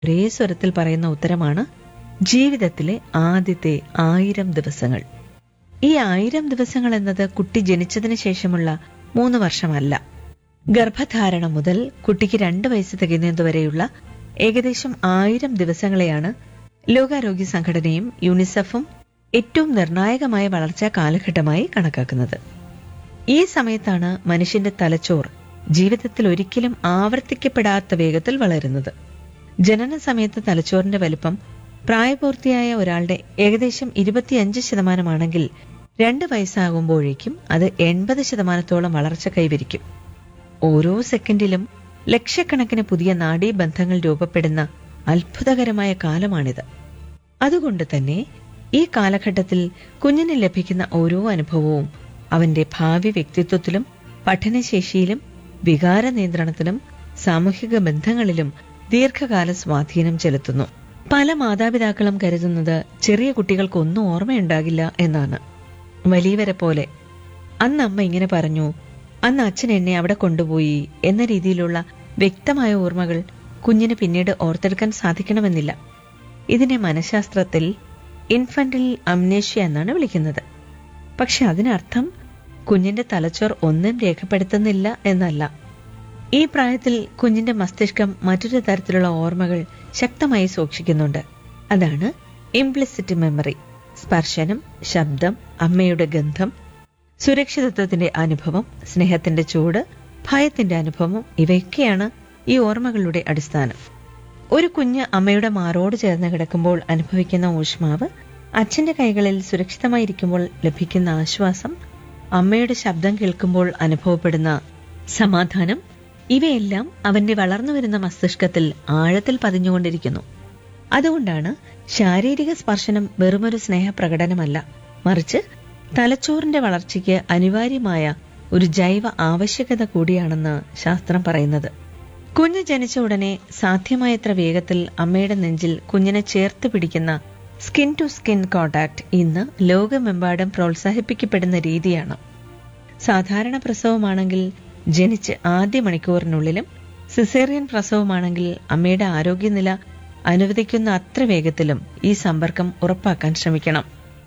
ഒരേ സ്വരത്തിൽ പറയുന്ന ഉത്തരമാണ് ജീവിതത്തിലെ ആദ്യത്തെ ആയിരം ദിവസങ്ങൾ ഈ ആയിരം ദിവസങ്ങൾ എന്നത് കുട്ടി ജനിച്ചതിന് ശേഷമുള്ള മൂന്ന് വർഷമല്ല ഗർഭധാരണം മുതൽ കുട്ടിക്ക് രണ്ട് വയസ്സ് തികയുന്നതുവരെയുള്ള ഏകദേശം ആയിരം ദിവസങ്ങളെയാണ് ലോകാരോഗ്യ സംഘടനയും യൂണിസെഫും ഏറ്റവും നിർണായകമായ വളർച്ചാ കാലഘട്ടമായി കണക്കാക്കുന്നത് ഈ സമയത്താണ് മനുഷ്യന്റെ തലച്ചോർ ജീവിതത്തിൽ ഒരിക്കലും ആവർത്തിക്കപ്പെടാത്ത വേഗത്തിൽ വളരുന്നത് ജനന സമയത്ത് തലച്ചോറിന്റെ വലിപ്പം പ്രായപൂർത്തിയായ ഒരാളുടെ ഏകദേശം ഇരുപത്തിയഞ്ച് ശതമാനമാണെങ്കിൽ രണ്ട് വയസ്സാകുമ്പോഴേക്കും അത് എൺപത് ശതമാനത്തോളം വളർച്ച കൈവരിക്കും ഓരോ സെക്കൻഡിലും ലക്ഷക്കണക്കിന് പുതിയ നാഡീബന്ധങ്ങൾ രൂപപ്പെടുന്ന അത്ഭുതകരമായ കാലമാണിത് അതുകൊണ്ട് തന്നെ ഈ കാലഘട്ടത്തിൽ കുഞ്ഞിന് ലഭിക്കുന്ന ഓരോ അനുഭവവും അവന്റെ ഭാവി വ്യക്തിത്വത്തിലും പഠനശേഷിയിലും വികാര നിയന്ത്രണത്തിലും സാമൂഹിക ബന്ധങ്ങളിലും ദീർഘകാല സ്വാധീനം ചെലുത്തുന്നു പല മാതാപിതാക്കളും കരുതുന്നത് ചെറിയ കുട്ടികൾക്കൊന്നും ഓർമ്മയുണ്ടാകില്ല എന്നാണ് വലിയവരെ പോലെ അന്ന് അമ്മ ഇങ്ങനെ പറഞ്ഞു അന്ന് അച്ഛൻ എന്നെ അവിടെ കൊണ്ടുപോയി എന്ന രീതിയിലുള്ള വ്യക്തമായ ഓർമ്മകൾ കുഞ്ഞിന് പിന്നീട് ഓർത്തെടുക്കാൻ സാധിക്കണമെന്നില്ല ഇതിനെ മനഃശാസ്ത്രത്തിൽ ഇൻഫന്റൽ അംനേഷ്യ എന്നാണ് വിളിക്കുന്നത് പക്ഷെ അതിനർത്ഥം കുഞ്ഞിന്റെ തലച്ചോർ ഒന്നും രേഖപ്പെടുത്തുന്നില്ല എന്നല്ല ഈ പ്രായത്തിൽ കുഞ്ഞിന്റെ മസ്തിഷ്കം മറ്റൊരു തരത്തിലുള്ള ഓർമ്മകൾ ശക്തമായി സൂക്ഷിക്കുന്നുണ്ട് അതാണ് ഇംപ്ലിസിറ്റ് മെമ്മറി സ്പർശനം ശബ്ദം അമ്മയുടെ ഗന്ധം സുരക്ഷിതത്വത്തിന്റെ അനുഭവം സ്നേഹത്തിന്റെ ചൂട് ഭയത്തിന്റെ അനുഭവം ഇവയൊക്കെയാണ് ഈ ഓർമ്മകളുടെ അടിസ്ഥാനം ഒരു കുഞ്ഞ് അമ്മയുടെ മാറോട് ചേർന്ന് കിടക്കുമ്പോൾ അനുഭവിക്കുന്ന ഊഷ്മാവ് അച്ഛന്റെ കൈകളിൽ സുരക്ഷിതമായിരിക്കുമ്പോൾ ലഭിക്കുന്ന ആശ്വാസം അമ്മയുടെ ശബ്ദം കേൾക്കുമ്പോൾ അനുഭവപ്പെടുന്ന സമാധാനം ഇവയെല്ലാം അവന്റെ വളർന്നു വരുന്ന മസ്തിഷ്കത്തിൽ ആഴത്തിൽ പതിഞ്ഞുകൊണ്ടിരിക്കുന്നു അതുകൊണ്ടാണ് ശാരീരിക സ്പർശനം വെറുമൊരു സ്നേഹപ്രകടനമല്ല മറിച്ച് തലച്ചോറിന്റെ വളർച്ചയ്ക്ക് അനിവാര്യമായ ഒരു ജൈവ ആവശ്യകത കൂടിയാണെന്ന് ശാസ്ത്രം പറയുന്നത് കുഞ്ഞ് ജനിച്ച ഉടനെ സാധ്യമായത്ര വേഗത്തിൽ അമ്മയുടെ നെഞ്ചിൽ കുഞ്ഞിനെ ചേർത്ത് പിടിക്കുന്ന സ്കിൻ ടു സ്കിൻ കോണ്ടാക്ട് ഇന്ന് ലോകമെമ്പാടും പ്രോത്സാഹിപ്പിക്കപ്പെടുന്ന രീതിയാണ് സാധാരണ പ്രസവമാണെങ്കിൽ ജനിച്ച് ആദ്യ മണിക്കൂറിനുള്ളിലും സിസേറിയൻ പ്രസവമാണെങ്കിൽ അമ്മയുടെ ആരോഗ്യനില അനുവദിക്കുന്ന അത്ര വേഗത്തിലും ഈ സമ്പർക്കം ഉറപ്പാക്കാൻ ശ്രമിക്കണം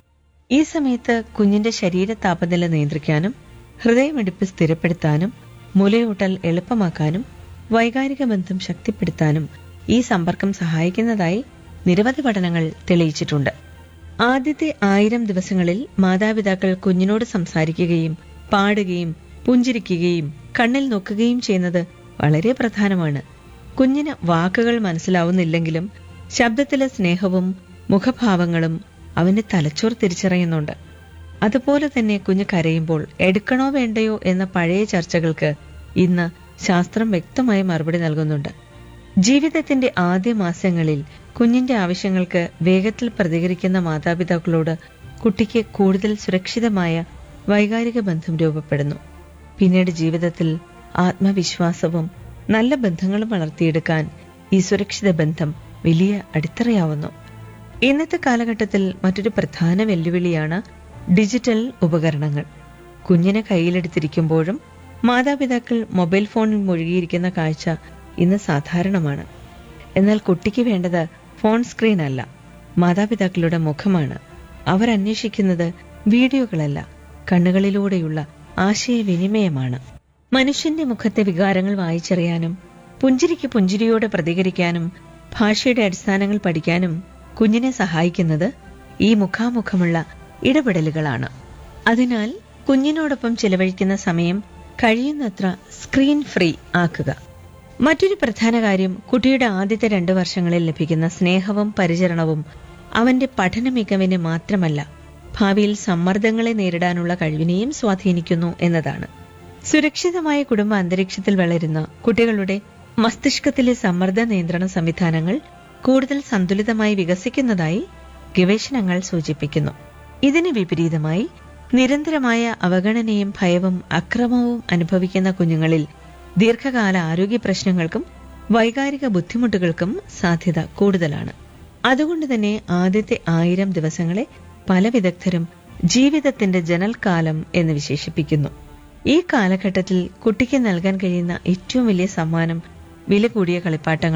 ഈ സമയത്ത് കുഞ്ഞിന്റെ ശരീര താപനില നിയന്ത്രിക്കാനും ഹൃദയമിടിപ്പ് സ്ഥിരപ്പെടുത്താനും മുലയൂട്ടൽ എളുപ്പമാക്കാനും വൈകാരിക ബന്ധം ശക്തിപ്പെടുത്താനും ഈ സമ്പർക്കം സഹായിക്കുന്നതായി നിരവധി പഠനങ്ങൾ തെളിയിച്ചിട്ടുണ്ട് ആദ്യത്തെ ആയിരം ദിവസങ്ങളിൽ മാതാപിതാക്കൾ കുഞ്ഞിനോട് സംസാരിക്കുകയും പാടുകയും പുഞ്ചിരിക്കുകയും കണ്ണിൽ നോക്കുകയും ചെയ്യുന്നത് വളരെ പ്രധാനമാണ് കുഞ്ഞിന് വാക്കുകൾ മനസ്സിലാവുന്നില്ലെങ്കിലും ശബ്ദത്തിലെ സ്നേഹവും മുഖഭാവങ്ങളും അവന്റെ തലച്ചോർ തിരിച്ചറിയുന്നുണ്ട് അതുപോലെ തന്നെ കുഞ്ഞ് കരയുമ്പോൾ എടുക്കണോ വേണ്ടയോ എന്ന പഴയ ചർച്ചകൾക്ക് ഇന്ന് ശാസ്ത്രം വ്യക്തമായി മറുപടി നൽകുന്നുണ്ട് ജീവിതത്തിന്റെ ആദ്യ മാസങ്ങളിൽ കുഞ്ഞിന്റെ ആവശ്യങ്ങൾക്ക് വേഗത്തിൽ പ്രതികരിക്കുന്ന മാതാപിതാക്കളോട് കുട്ടിക്ക് കൂടുതൽ സുരക്ഷിതമായ വൈകാരിക ബന്ധം രൂപപ്പെടുന്നു പിന്നീട് ജീവിതത്തിൽ ആത്മവിശ്വാസവും നല്ല ബന്ധങ്ങളും വളർത്തിയെടുക്കാൻ ഈ സുരക്ഷിത ബന്ധം വലിയ അടിത്തറയാവുന്നു ഇന്നത്തെ കാലഘട്ടത്തിൽ മറ്റൊരു പ്രധാന വെല്ലുവിളിയാണ് ഡിജിറ്റൽ ഉപകരണങ്ങൾ കുഞ്ഞിനെ കയ്യിലെടുത്തിരിക്കുമ്പോഴും മാതാപിതാക്കൾ മൊബൈൽ ഫോണിൽ മുഴുകിയിരിക്കുന്ന കാഴ്ച ഇന്ന് സാധാരണമാണ് എന്നാൽ കുട്ടിക്ക് വേണ്ടത് ഫോൺ സ്ക്രീൻ അല്ല മാതാപിതാക്കളുടെ മുഖമാണ് അവർ അന്വേഷിക്കുന്നത് വീഡിയോകളല്ല കണ്ണുകളിലൂടെയുള്ള ആശയവിനിമയമാണ് മനുഷ്യന്റെ മുഖത്തെ വികാരങ്ങൾ വായിച്ചറിയാനും പുഞ്ചിരിക്ക് പുഞ്ചിരിയോടെ പ്രതികരിക്കാനും ഭാഷയുടെ അടിസ്ഥാനങ്ങൾ പഠിക്കാനും കുഞ്ഞിനെ സഹായിക്കുന്നത് ഈ മുഖാമുഖമുള്ള ഇടപെടലുകളാണ് അതിനാൽ കുഞ്ഞിനോടൊപ്പം ചിലവഴിക്കുന്ന സമയം കഴിയുന്നത്ര സ്ക്രീൻ ഫ്രീ ആക്കുക മറ്റൊരു പ്രധാന കാര്യം കുട്ടിയുടെ ആദ്യത്തെ രണ്ടു വർഷങ്ങളിൽ ലഭിക്കുന്ന സ്നേഹവും പരിചരണവും അവന്റെ പഠന മികവിനെ മാത്രമല്ല ഭാവിയിൽ സമ്മർദ്ദങ്ങളെ നേരിടാനുള്ള കഴിവിനെയും സ്വാധീനിക്കുന്നു എന്നതാണ് സുരക്ഷിതമായ കുടുംബ അന്തരീക്ഷത്തിൽ വളരുന്ന കുട്ടികളുടെ മസ്തിഷ്കത്തിലെ സമ്മർദ്ദ നിയന്ത്രണ സംവിധാനങ്ങൾ കൂടുതൽ സന്തുലിതമായി വികസിക്കുന്നതായി ഗവേഷണങ്ങൾ സൂചിപ്പിക്കുന്നു ഇതിന് വിപരീതമായി നിരന്തരമായ അവഗണനയും ഭയവും അക്രമവും അനുഭവിക്കുന്ന കുഞ്ഞുങ്ങളിൽ ദീർഘകാല ആരോഗ്യ പ്രശ്നങ്ങൾക്കും വൈകാരിക ബുദ്ധിമുട്ടുകൾക്കും സാധ്യത കൂടുതലാണ് അതുകൊണ്ട് തന്നെ ആദ്യത്തെ ആയിരം ദിവസങ്ങളെ പല വിദഗ്ധരും ജീവിതത്തിന്റെ ജനൽക്കാലം എന്ന് വിശേഷിപ്പിക്കുന്നു ഈ കാലഘട്ടത്തിൽ കുട്ടിക്ക് നൽകാൻ കഴിയുന്ന ഏറ്റവും വലിയ സമ്മാനം വില കൂടിയ കളിപ്പാട്ടങ്ങളോ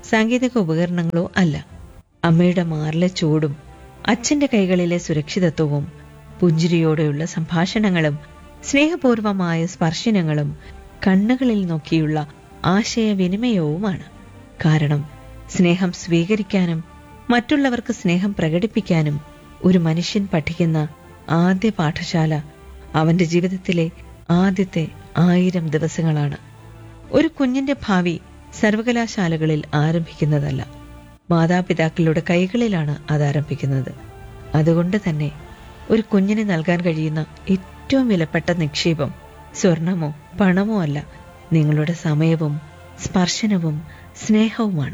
സാങ്കേതിക ഉപകരണങ്ങളോ അല്ല അമ്മയുടെ മാറിലെ ചൂടും അച്ഛന്റെ കൈകളിലെ സുരക്ഷിതത്വവും പുഞ്ചിരിയോടെയുള്ള സംഭാഷണങ്ങളും സ്നേഹപൂർവമായ സ്പർശനങ്ങളും കണ്ണുകളിൽ നോക്കിയുള്ള ആശയവിനിമയവുമാണ് കാരണം സ്നേഹം സ്വീകരിക്കാനും മറ്റുള്ളവർക്ക് സ്നേഹം പ്രകടിപ്പിക്കാനും ഒരു മനുഷ്യൻ പഠിക്കുന്ന ആദ്യ പാഠശാല അവന്റെ ജീവിതത്തിലെ ആദ്യത്തെ ആയിരം ദിവസങ്ങളാണ് ഒരു കുഞ്ഞിന്റെ ഭാവി സർവകലാശാലകളിൽ ആരംഭിക്കുന്നതല്ല മാതാപിതാക്കളുടെ കൈകളിലാണ് അത് ആരംഭിക്കുന്നത് അതുകൊണ്ട് തന്നെ ഒരു കുഞ്ഞിന് നൽകാൻ കഴിയുന്ന ഏറ്റവും വിലപ്പെട്ട നിക്ഷേപം സ്വർണമോ പണമോ അല്ല നിങ്ങളുടെ സമയവും സ്പർശനവും സ്നേഹവുമാണ്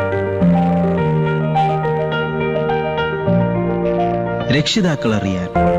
രക്ഷിതാക്കൾ അറിയാൻ